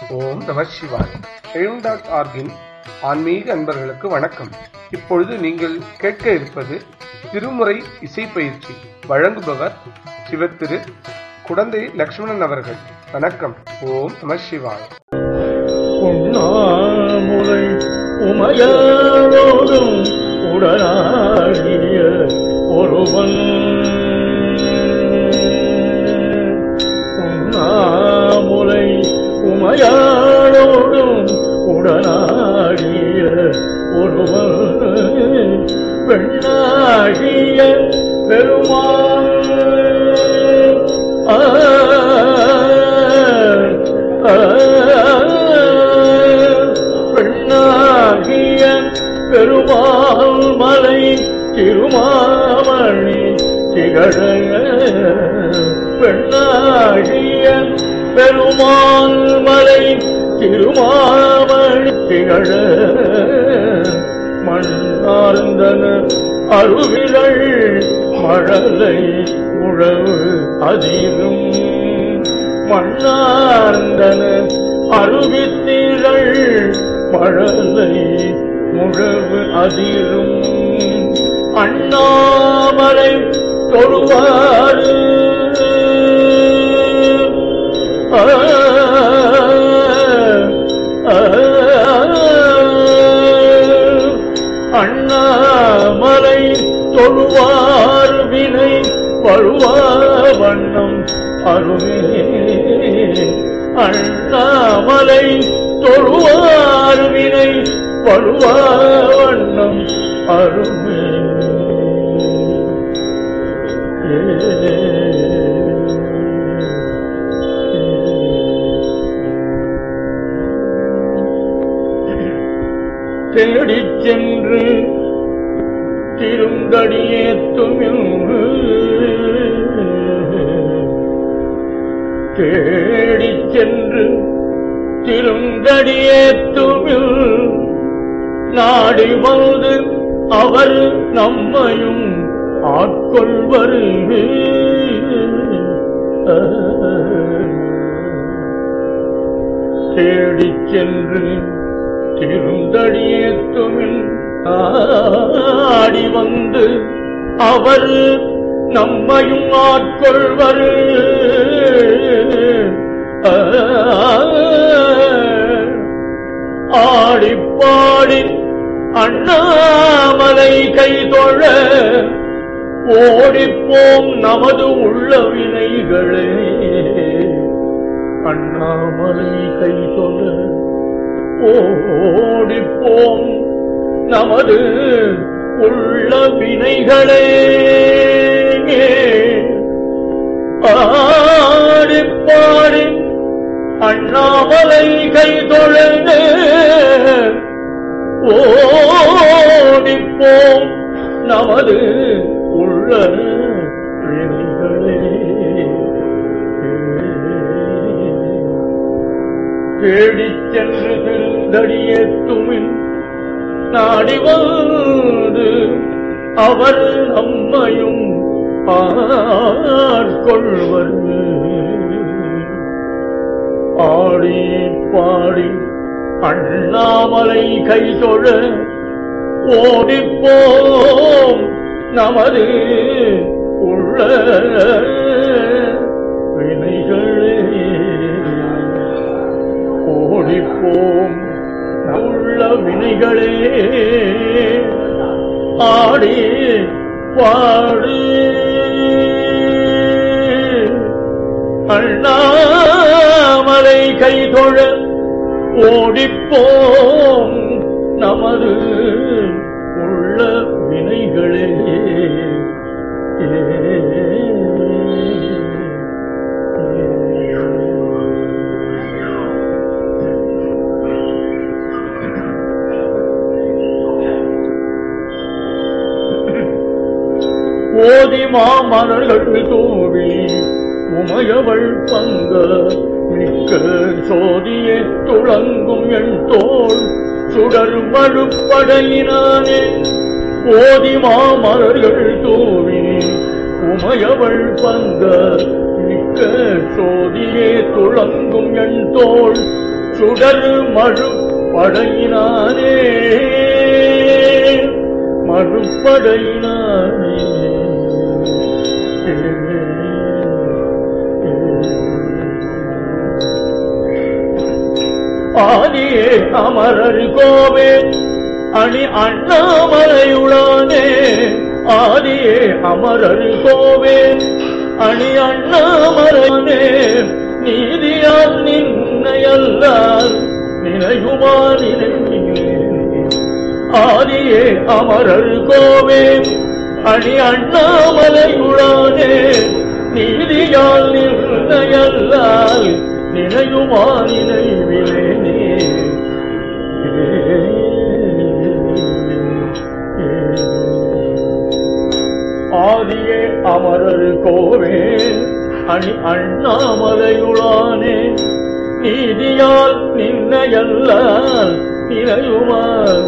ஓம் நம சிவாய் எழும் டாட் ஆர்கின் ஆன்மீக அன்பர்களுக்கு வணக்கம் இப்பொழுது நீங்கள் கேட்க இருப்பது திருமுறை இசை பயிற்சி வழங்குபவர் சிவத்திரு குடந்தை லக்ஷ்மணன் அவர்கள் வணக்கம் ஓம் நம சிவாய் உண்ணாமுலை உமையாரோடும் உடனாகிய ஒருவன் உண்ணாமுலை உமையாரோடும் உடனாகிய ஒருவன் பெண்ணாகிய பெருமாள் ஆ பெண்ணாகிய பெருமாள் மலை திருமாமணி திகழ பெண்ணாகிய பெருமாள் மலை திருமாமணி திகழ மண்ணார்ந்தன அருவிகள் மழலை உழவு அதிரும் மண்ணார்ந்தன அருவித்திகள் மழலை முழவு அதிரும் அண்ணாமலை தொழுவாறு ஆ, ஆ, அண்ணாமலை தொழுவார் வினை பழுவா வண்ணம் அருமே அண்ணாமலை தொழுவார் வினை பழுவா வண்ணம் அருமே தேடிச் சென்று திருந்தடியேத்துமில் தேடிச் சென்று திருந்தடியேத்துமில் நாடி வந்து அவர் நம்மையும் ஆட்கொள்வர் தேடிச் சென்று திருந்தடியேத்துமில் ஆடி வந்து அவர் நம்மையும் ஆட்கொள்வர் ஆடி பாடி அண்ணாமலை கை தொழ ஓடிப்போம் நமது உள்ள வினைகளே அண்ணாமலை கை தொழ ஓடிப்போம் நமது உள்ள வினைகளே ஆடி பாடி அண்ணாமலை கை தொழந்து ஓடிப்போம் நமது உள்ள வினைகளே தேடிச் சென்று திருந்தடியேத்துமின் நாடி வந்து அவர் நம்மையும் ஆட்கொள்வர் ஆடி பாடி அண்ணாமலை கை தொழ ஓடிப்போம் நமது உள்ள வினைகளே ஓடிப்போம் உள்ள வினைகளே ஆடி பாடு அண்ணாமலை கை தொழ ஓடிப்போம் நமது உள்ள வினைகளே ஓதி மாமலர்கள் தூவி உமையவள் பங்க மிக்க சோதியே துளங்கும் என் தோள் சுடர் மழுப்படையினானே ஓதி மாமலர்கள் தூவி உமையவள் பங்க மிக்க சோதியே துளங்கும் என் தோள் சுடரு மழு படையினானே மறுபடையினானே ஆதியே அமரர் கோவே அணி அண்ணாமலையுளானே ஆதியே அமரர் கோவே அணி அண்ணாமலையானே நீதியால் நின்னையல்லால் நினைவுமா நினைக்கிறேன் ஆதியே அமரர் கோவே அணி அண்ணாமலையுளானே நீதியால் நிர்ணயல்லால் நினைவுமா நினைவிலேனே ஆதியே அமரர் கோவே அணி அண்ணாமலையுளானே நீதியால் நின்னையல்லால் நினைவுமா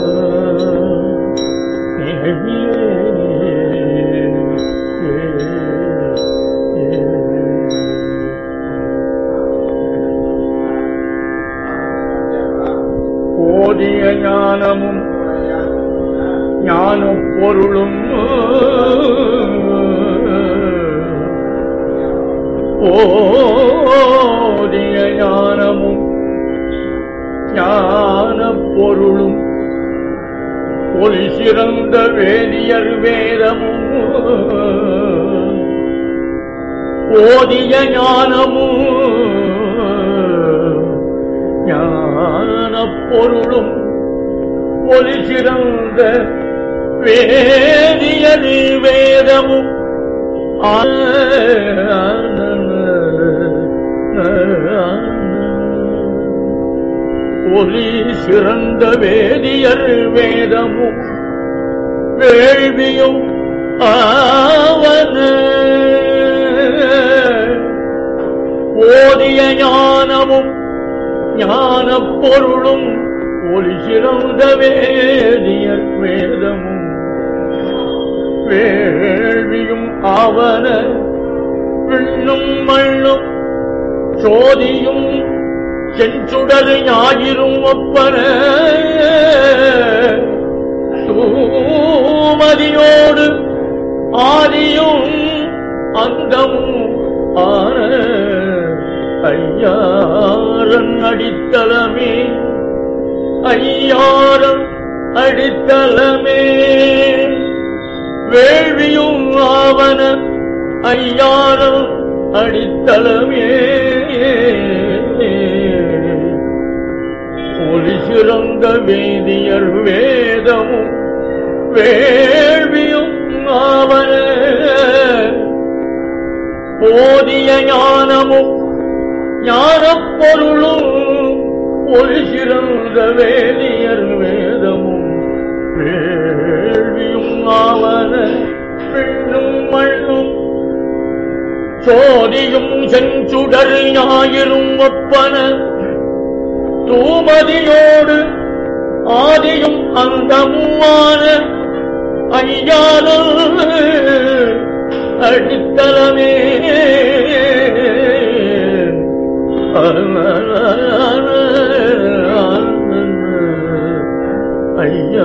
ஓதிய ஞானமும் ஞான பொருளும் ஓதிய ஞானமும் ஞான பொருளும் ஒளி சிறந்த வேதியர் வேதமும் ஓதிய ஞானமும் ஞான பொருளும் ஒளி சிறந்த வேதியர் வேதமும் ஒலி சிறந்த வேதியர் வேதமும் வேள்வியும் ஆவன ஓதிய ஞானமும் ஞான பொருளும் ஒளி சிறந்த வேதியர் வேதமும் வேள்வியும் ஆவன விண்ணும் மண்ணும் சோதியும் செஞ்சுடர் ஞாயிரும் ஒப்பன தூமதியோடு ஆதியும் அந்தமும் ஆன ஐயாரன் அடித்தளமே ஐயாரன் அடித்தளமே வேள்வியும் ஆவன ஐயாரம் அடித்தளமே ஒளி சிறந்த வேதியர் வேதமும் வேள்வியும் ஆவன போதிய ஞானமும் ஞானப் பொருளும் ஒளி சிறந்த வேதியர் வேதமும் வேள்வியும் ஆவன பெண்ணும் மண்ணும் சோதியும் செஞ்சுடர் ஞாயிறும் ஒப்பன தூமதியோடு ஆதியும் அந்தமுமான ஐயாரும் அடித்தளமே ஐயா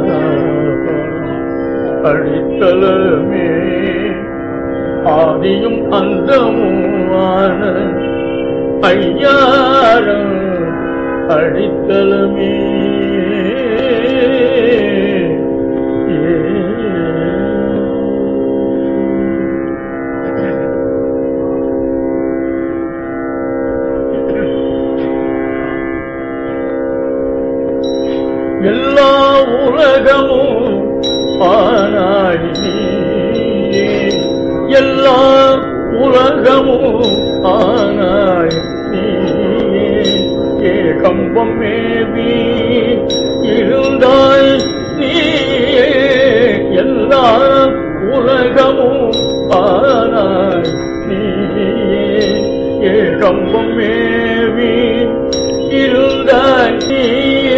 அடித்தளமே ஆதியும் அந்தமுமான ஐயாரம் அடித்தளமே எல்லா உலகமும் ஆனாய் நீயே எல்லா உலகமும் ஆனாய் நீயே ஏகம்பம் மேவி இருந்தாய் நீயே எல்லா உலகமும் ஆனாய் நீயே ஏகம்பம் மேவி இருந்தாய் நீயே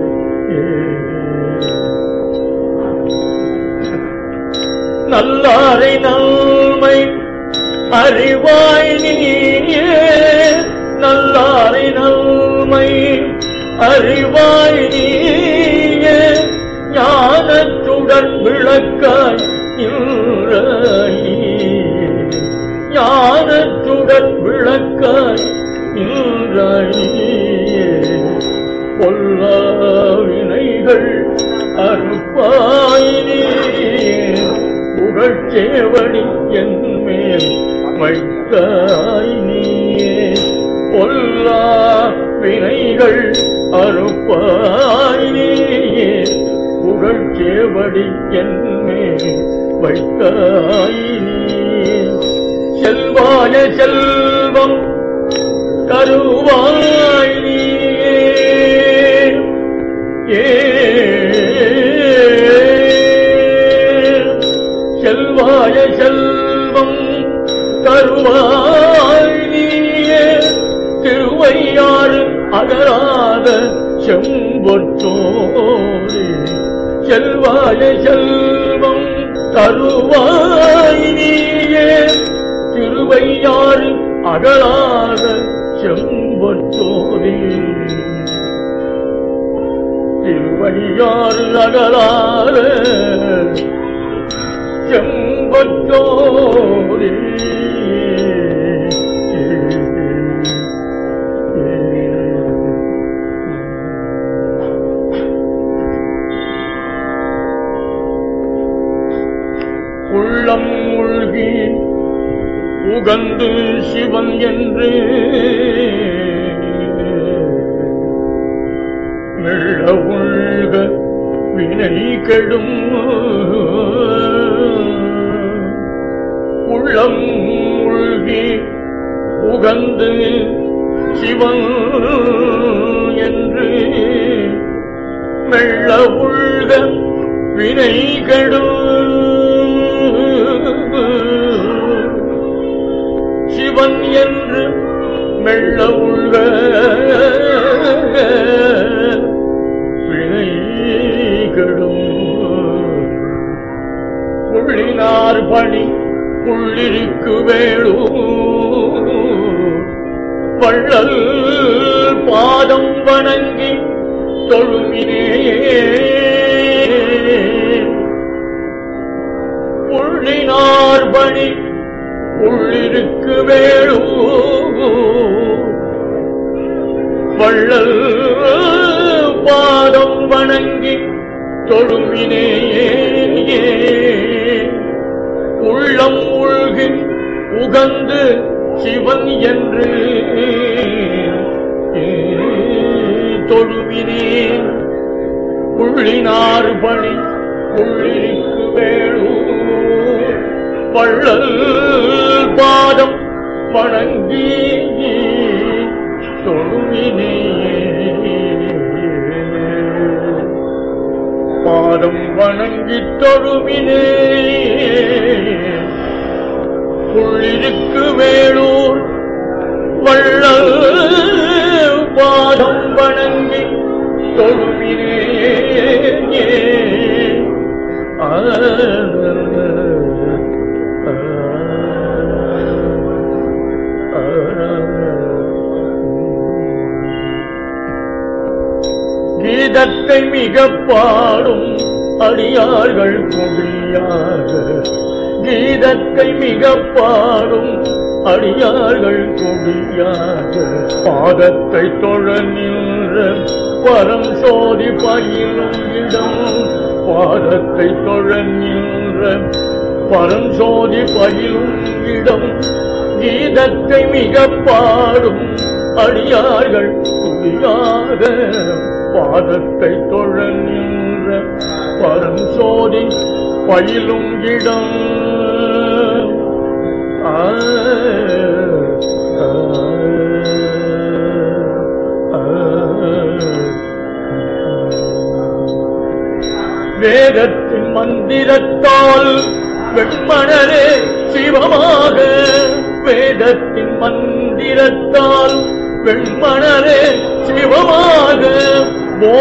நல்லார் நல்லாரை நன்மை அறிவாய் நீயே நல்லாரை நன்மை அறிவாய் நீயே ஞானத்துடன் விளக்காய் நின்றாய் ஞானத்துடன் விளக்காய் நின்றாய் பொல்லா வினைகள் அறுப்பாய் நீயே புகழ்ச்சேவடி என் மேல் வைத்தாய் நீயே பொல்லா வினைகள் அறுப்பாய் நீயே புகழ்ச்சேவடி என் மேல் வைத்தாய் நீயே செல்வாய செல்வம் கருவாய் நீயே ஏ செல்வாய செல்வம் தருவாய் நீயே திருவையாறு அகராத செம்பொற்றோரே செல்வாய செல்வம் தருவாய் நீயே திருவையாறு அகலாத செம்பொற்றோரே திருவையாறு அகலாத செம்பற்றோரே உள்ளம் மூழ்கி உகந்து சிவன் என்று மெல்ல உள்க வினை கெடும் உள்ளம் மூழ்கி உகந்து சிவன் என்று மெல்ல உள்க வினை கெடும் சிவன் என்று மெல்ல உள்க வினைகளும் உள்ளினார் பணி உள்ளிருக்கு வேளூ வள்ளல் பாதம் வணங்கி தொழுமினே உள்ளினார் பணி உள்ளிருக்கு வேளூ வள்ளல் பாதம் வணங்கி தொழுமினேயே உள்ளம் உள்கி உகந்து சிவன் என்று தொழுமினே உள்ளினார் பணி உள்ளிருக்கு வேளூ வள்ளல் பாதம் வணங்கி தொழுமினே பாதம் வணங்கி தொழுமினே உள்ளிருக்கு வேளூர் வள்ளல் பாதம் வணங்கி தொழுமினே ஆ கீதத்தை மிக பாடும் அடியார்கள் கொடியாக கீதத்தை மிக பாடும் அடியார்கள் கொடியாக பாதத்தை தொழ நின்ற பரம் சோதி பயிலும் இடம் பாதத்தை தொழ நின்ற பரம் சோதி பயிலும் இடம் கீதத்தை மிக பாடும் அடியார்கள் துணியாக பாதத்தை தொழ நின்ற பரம் சோதி பயிலும் இடம் ஆ, ஆ, ஆ. வேதத்தின் மந்திரத்தால் வெண்மணரே சிவமாக வேதத்தின் மந்திரத்தால் வெண்மணரே சிவமாக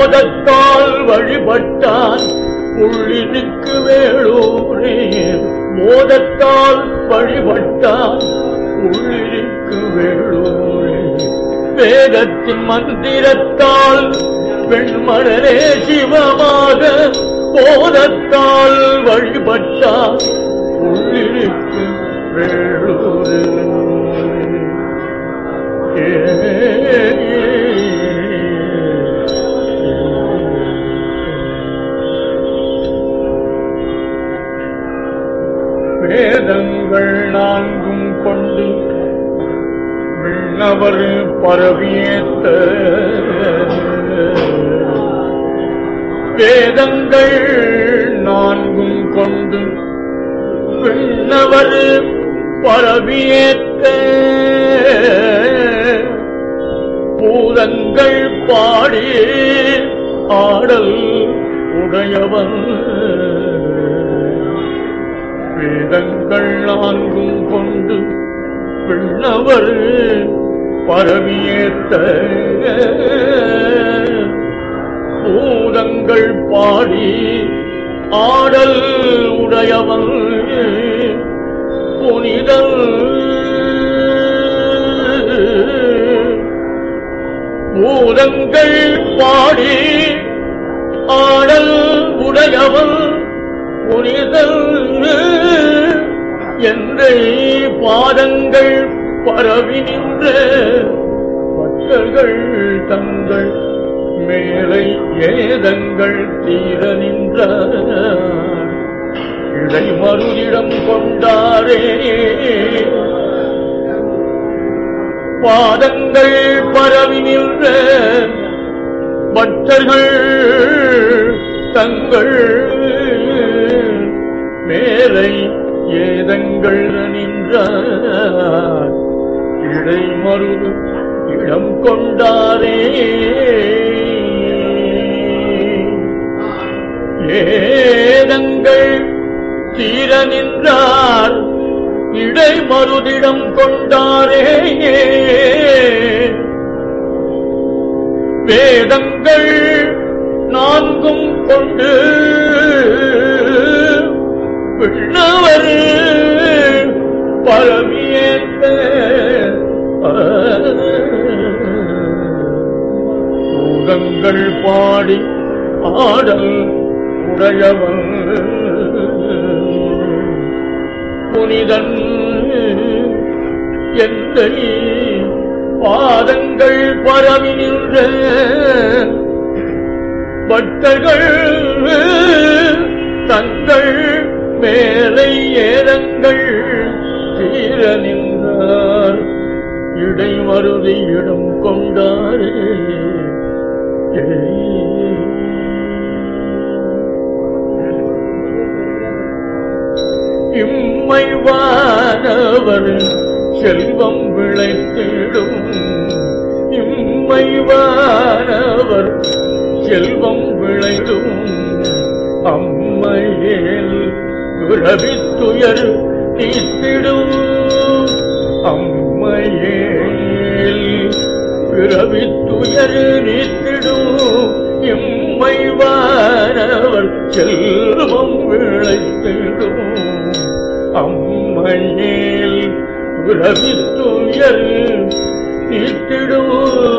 போதத்தால் வழிபட்டான் உள்ளிருக்கு வேளூரே போதத்தால் வழிபட்டால் உள்ளிருக்கு வேளூரே வேதத்தின் மந்திரத்தால் வெண்மணரே சிவமாக போதத்தால் வழிபட்டால் உள்ளிருக்கு வேளூரே வேதங்கள் நான்கும் கொண்டு விண்ணவர் பரவியேத்த வேதங்கள் நான்கும் கொண்டு விண்ணவர் பரவியேத்த பூதங்கள் பாடி ஆடல் உடையவன் வேதங்கள் நான்கும் கொண்டு விண்ணவர் பரவியேத்த பூதங்கள் பாடி ஆடல் உடையவன் புனிதல் பூதங்கள் பாடி ஆடல் உடையவன் புனிதல் எந்தை பாதங்கள் பரவி நின்ற பக்தர்கள் தங்கள் மேலை ஏதங்கள் தீர நின்ற இடை மறுதிடம் கொண்டாரே பாதங்கள் பரவி நின்ற பக்தர்கள் தங்கள் மேலை ஏதங்கள் நின்றார் இடை மருது இடம் கொண்டாரே ஏதங்கள் தீர நின்றார் இடை மருதிடம் கொண்டாரே வேதங்கள் நான்கும் கொண்டு விண்ணவர் பரவியேத்த பூதங்கள் பாடி ஆடல் உடையவன் புனிதன் எந்த பாதங்கள் பரவி நின்ற பக்தர்கள் தங்கள் மேலை ஏதங்கள் தீர நின்றார் இடை மருதி இடம் கொண்டாரே இம்மைவானவர் செல்வம் விளைத்திடும் இம்மைவானவர் செல்வம் விளைடும் அம்மையேல் துறவித்துயர் நீத்திடும் அம்மையேல் பிறவித்துயர் நீத்திடும் இம்மைவானவர் செல்வம் விளைத்திடும் அம்மையேல் பிறவித்துயர் நீத்திடும்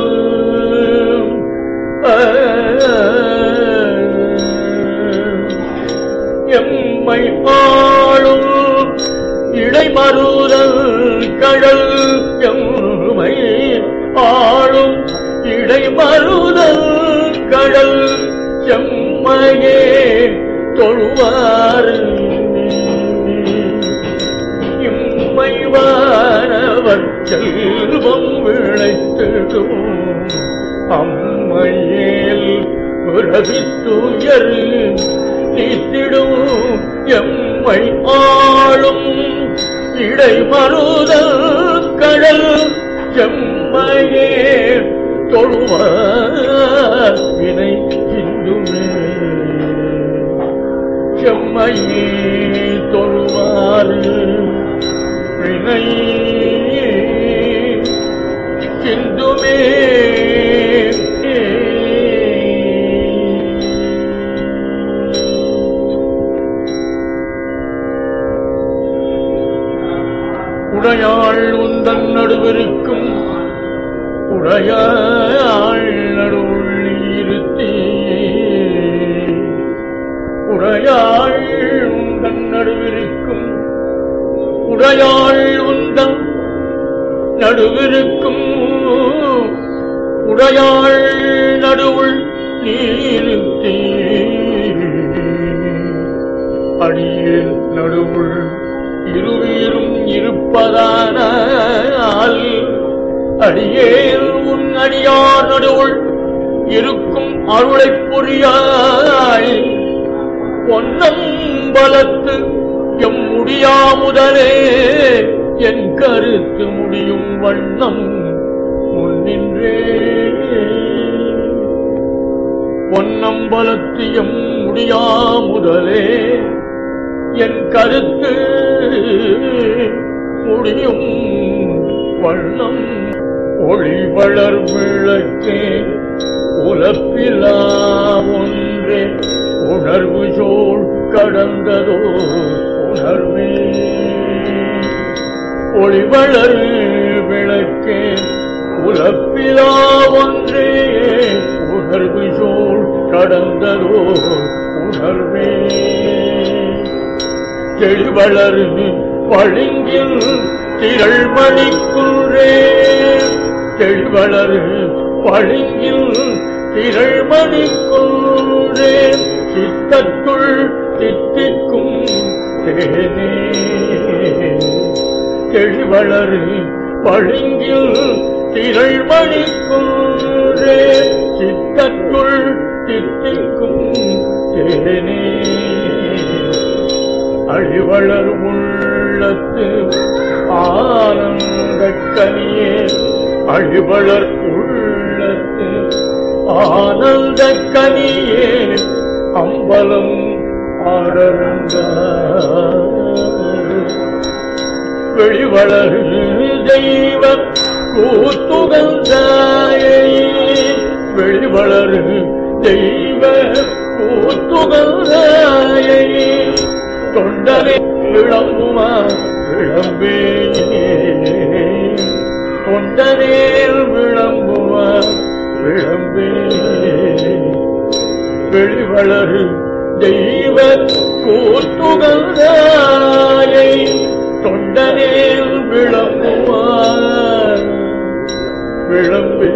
எம்மை ஆளும் இடைமருதல் கடல் எம்மை ஆளும் இடைமருதல் கடல் செம்மையே தொழுவார் இம்மைவானவர் செல்வம் விளைத்திடும் அம்மையேல் உறவித்துயர் நீத்திடும் எம்மை ஆளும் இடைமருதல் கடல் செம்மையே தொழுவார் வினை சிந்துமே செம்மையே தொழுவார் வினை சிந்துமே உடையாள் உந்தன் நடுவிருக்கும் உடையாள் நடுவுள் இருத்தி உடையாள் உந்தன் நடுவிருக்கும் உடையாள் உந்தன் நடுவிருக்கும் உடையாள் நடுவுள் நீருத்தி அடியில் நடுவுள் இருவீரும் இருப்பதானால் அடியேல் உன் அடியார் நடுவுள் இருக்கும் அருளைப் புரியாய் பொன்னம்பலத்து எம் முடியா முதலே என் கருத்து முடியும் வண்ணம் முன்னின்றே பொன்னம்பலத்து எம் முடியா முதலே என் கருத்து முடியும் வண்ணம் ஒளி வளர் விளக்கே உலப்பிலா ஒன்றே உணர்வு சோழ் கடந்ததோ உணர்வே ஒளி வளர் விளக்கே உலப்பிலா ஒன்றே உணர்வு சோழ் கடந்ததோ உணர்வே தெளிவளர் பளிங்கில் திரள்மணிக்குன்றே தெளிவளர் பளிங்கில் திரள்மணிக்குன்றே சித்தத்துள் தித்திக்கும் தேனே தெளிவளர் பளிங்கில் திரள்மணிக்குன்றே சித்தத்துள் தித்திக்கும் தேனே அழிவளர் உள்ளத்து ஆனந்த கனியே அழிவளர் உள்ளத்து ஆனந்த கனியே அம்பலம் ஆடரங்க வெளிவளர் தெய்வ கூத்துகந்தாயே வெளிவளர் தெய்வ கூத்துகந்தாயே தொண்டரே விளம்புமா விளம்பே தொண்டரேல் விளம்புமா விளம்பே வெளிவளரு தெய்வ கூத்துகந்தாயை தொண்டரேல் விளம்புமா விளம்பே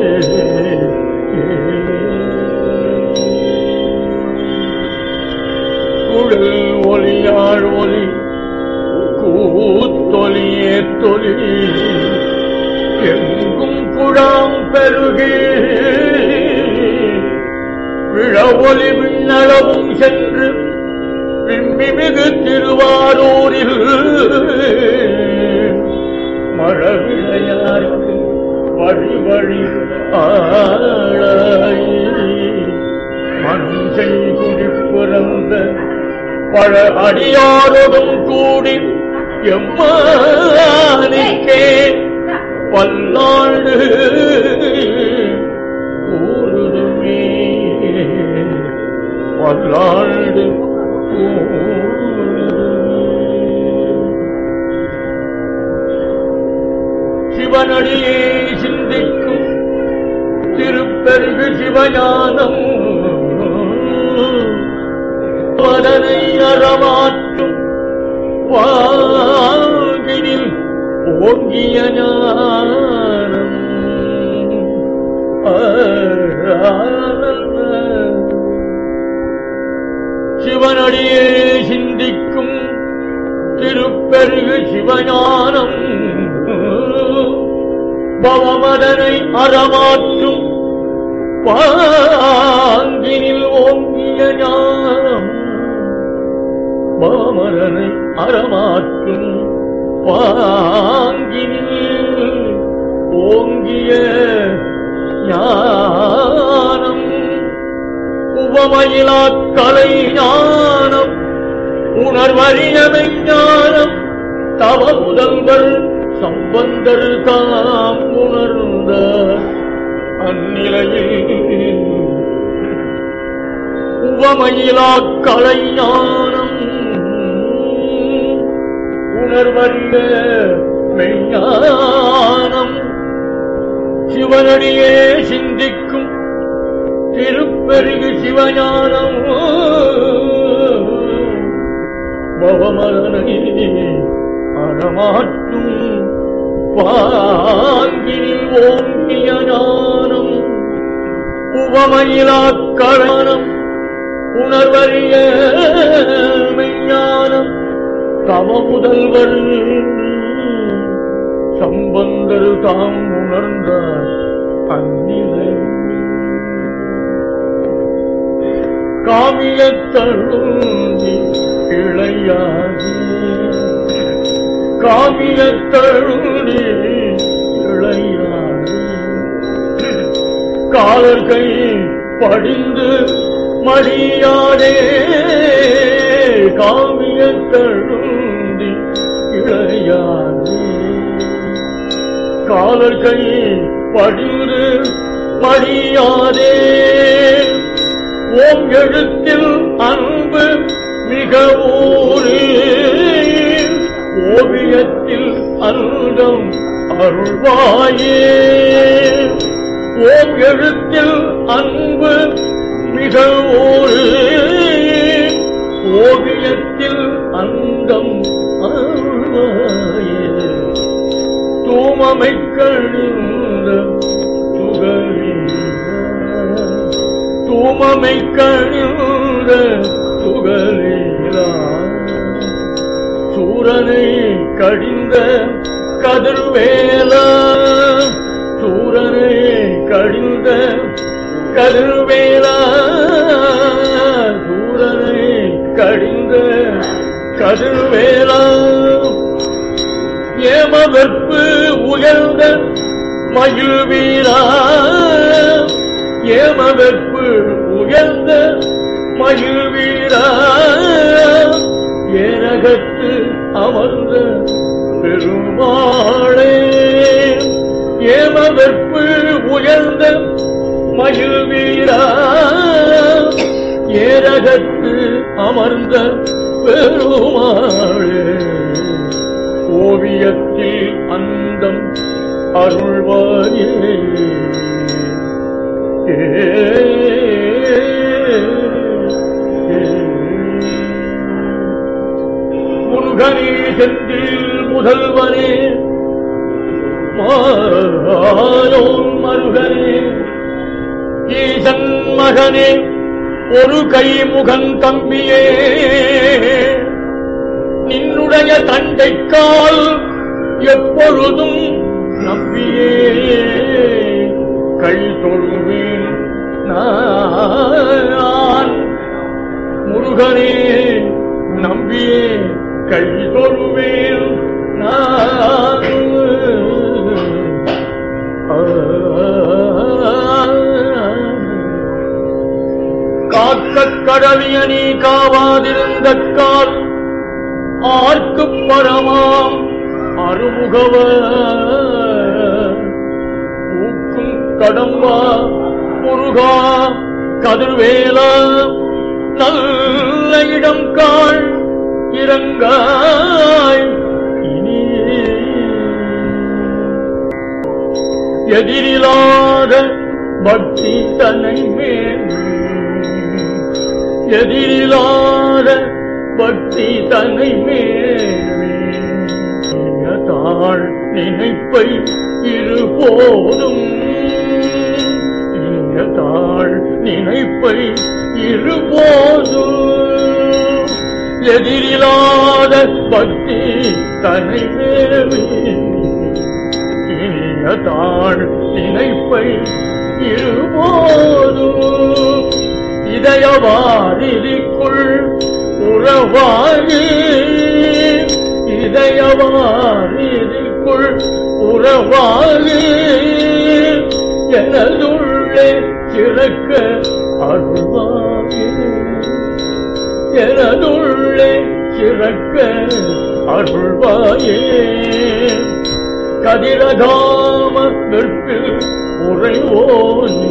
குழல் ஒளியாள் ஒளி கூத்தொலியே தொலி எங்கும் குழாம் பெருகே விழவொலி விண்ணளவும் சென்று விம்மிமிகு திருவாரூரில் மழவிளையாருக்கு வழி வழி ஆளாய் மஞ்சை குடி பிறந்த பழ அடியாரோடும் கூடி எம்மானிக்கே பல்லாண்டு கூறுதுமே பல்லாண்டு சிவனடியே சிந்திக்கும் திருப்பெருகு சிவஞானம் பலனை அறமாற்றும் வாங்கினில் ஓங்கிய ஞானம் சிவனடியே சிந்திக்கும் திருப்பெருகு சிவஞானம் பவமதனை அறமாற்றும் பாங்கினில் ஓங்கிய ஞானம் பாமரனை அறமாற்றும் பாங்கினில் ஓங்கிய ஞானம் உவமயிலா கலை ஞானம் உணர்வறியமை ஞானம் தவ முதல்வர் சம்பந்தர் தாம் உணர்ந்த அந்நிலையில் உவமயிலா கலை ஞானம் உணர்வறிய மெய்ஞானம் சிவனடியே சிந்திக்கும் திருப்பெருகு சிவஞானம் பவமலனை அறமாற்றும் பாங்கினில் ஓங்கிய ஞானம் உவமயிலாக்கழனம் உணர்வறிய மெய்ஞானம் தவ முதல்வர் சம்பந்தர் தாம் உணர்ந்த அந்நிலை காமியத்தழுந்தி இளையாகி காமியத்தழுந்தி இளையாகி காலர் கை படிந்து மடியாதே காமியத்தழுந்தி இளையாதே காலர் கை படிந்து மடியாதே ஓம் எழுத்தில் அன்பு மிக ஊரே ஓவியத்தில் அந்தம் அருள்வாயே ஓம் எழுத்தில் அன்பு மிக ஊரே ஓவியத்தில் அந்தம் அருள்வாயே தூமமை கழுந்த துகளீர தூமமை கழுந்த துகளீரா சூரனை கடிந்த கதிர்வேலா சூரனை கடிந்த கதிர்வேலா சூரனை கடிந்த கதிர்வேலா ஏமவெற்பு உயர்ந்த மயில் வீரா ஏமவெற்பு உயர்ந்த மயில் வீரா ஏனகத்து அமர்ந்த பெருமாளே ஏமவெற்பு உயர்ந்த மயில் வீரா ஏரகத்து அமர்ந்த பெருமாளே ஓவியத்தில் அந்தம் அருள்வாயே முருகனே செந்தில் முதல்வனே மாயோன் மருகனே ஈசன் மகனே ஒரு கை முகன் தம்பியே நின்னுடைய தண்டைக்கால் எப்பொழுதும் நம்பியே கை தொழுவேன் நான் முருகனே நம்பியே கை தொழுவேன் நான் காக்க கடலிய நீ காவாதிருந்த கால் ஆர்க்கு பரமாம் அருமுகவ ஊக்கும் கடம்பா முருகா கதிர்வேலா நல்ல இடம் காள் இறங்காய் இனி எதிரில்லாத பக்தி தன்னை மேல் எதிரில்லாத பக்தி தன்னை மேல் நினைப்பை இருபோதும் தாழ் நினைப்பை இருபோதும் எதிரில்லாத பக்தி தன்னை மேவி இனிய தாழ் நினைப்பை இருபோதும் இதயவாரிக்குள் உறவாகி இதயவாரிக்குள் உறவாகி எனதுள்ளே சிறக்க அருள்வாகி எனதுள்ளே சிறக்க அருள்வாயே கதிரகாம வெற்பில் உறைவோனே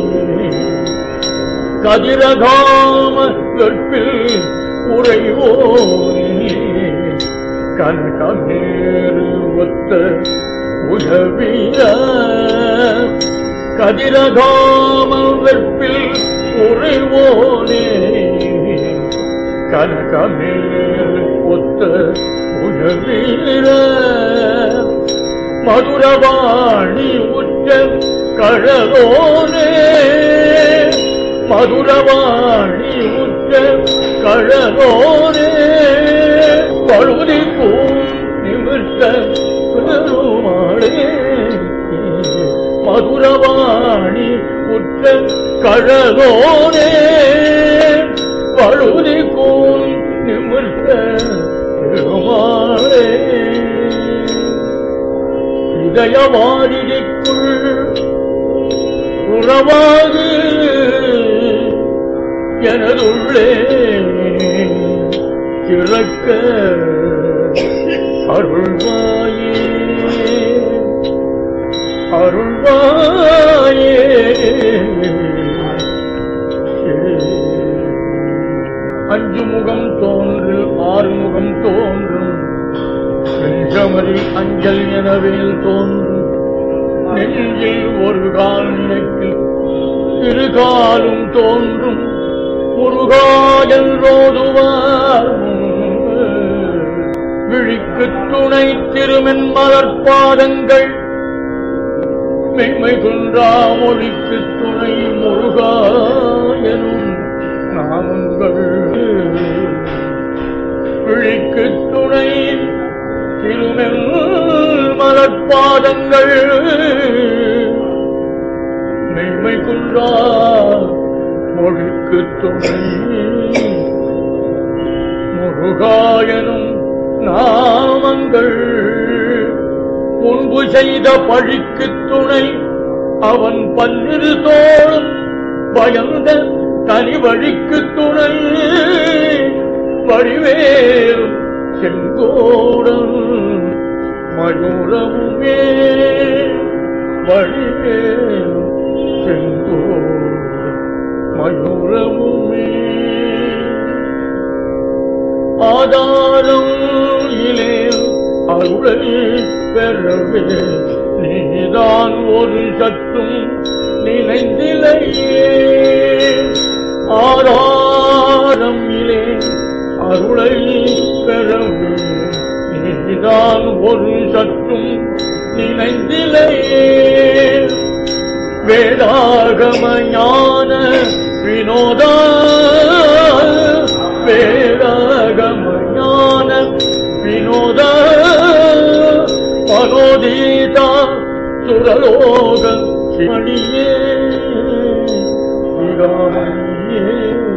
கதிரகாம வெற்பில் உறைவோனே கனகமேறு ஒத்த ஒத்த உதவிய கதிரகாமல் வெற்பில் உறைவோனே கனகமேல் ஒத்த உதவிய மதுரவாணி உச்ச கழலோனே மதுரவாணி உச்ச கழலோனே பழுதி பூ நிமிர்த்த பெருமாளே மதுரவாணி உச்ச கழலோனே பழுதி கூன் நிமிர்த்த பெருமாளே இதயவாரிக்குள் உறவாது எனதுள்ளே திறக்க அருள்வாயே அருள்வாயே அஞ்சு முகம் தோன்று ஆறு முகம் தோன்றும் செஞ்சமரில் அஞ்சல் எனவேல் தோன்றும் நெஞ்சில் ஒரு கால் நினைக்கு இரு காலும் தோன்றும் முருகாயல் ரோதுவார் விழிக்கு துணை திருமென் மலர்பாதங்கள் மெய்மை குன்றா மொழிக்கு துணை முருகாயனும் நாமங்கள் விழிக்கு துணை திருமெல் மலர்பாதங்கள் மெய்மை குன்றா மொழிக்கு துணை முருகாயனும் நாமங்கள் முன்பு செய்த பழிக்கு துணை அவன் பன்னிரு தோளும் பயந்த தனி வழிக்கு துணை வடிவேலும் செங்கோடன் மயூரமுமே வடிவேலும் செங்கோடன் மயூரமுமே ஆதாரம் இலே அருளை பெறவே நீதான் ஒரு சற்றும் நினைந்திலையே ஆதாரம் இலே அருளை பெறவே நீதான் ஒரு சற்றும் நினைந்திலையே வேதாகம ஞான வினோதா வேதாகம ஞான வினோத மனோதீதா சுரலோக சிவனியே சிகாமணியே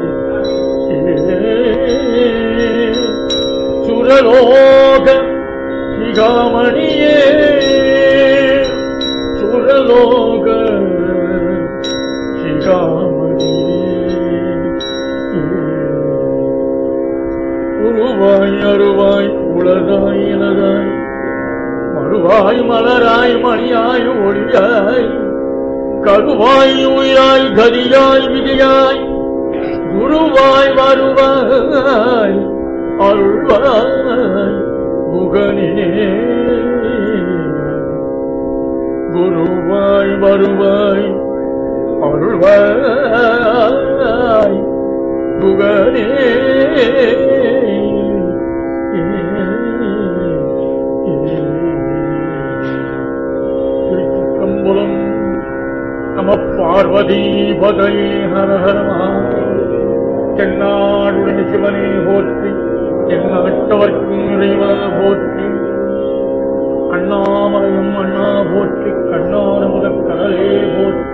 சுரலோக சிகாமணியே சுரலோக சிகாமணியே உருவாய் அருவாய் உலகாய் இலதாய் மறுவாய் மலராய் மணியாய் ஒளியாய் கருவாய் உயிராய் கதியாய் விதியாய் குருவாய் வருவாய் அருள்வாய் குகனே குருவாய் வருவாய் அருள்வாய் குகனே திருச்சிற்றம்பலம் நம பார்வதி பதையே ஹர ஹர தென்னாடுடைய சிவனே போற்றி எந்நாட்டவர்க்கும் இறைவா போற்றி அண்ணாமலையும் அண்ணா போற்றி கண்ணான முதற் கடலே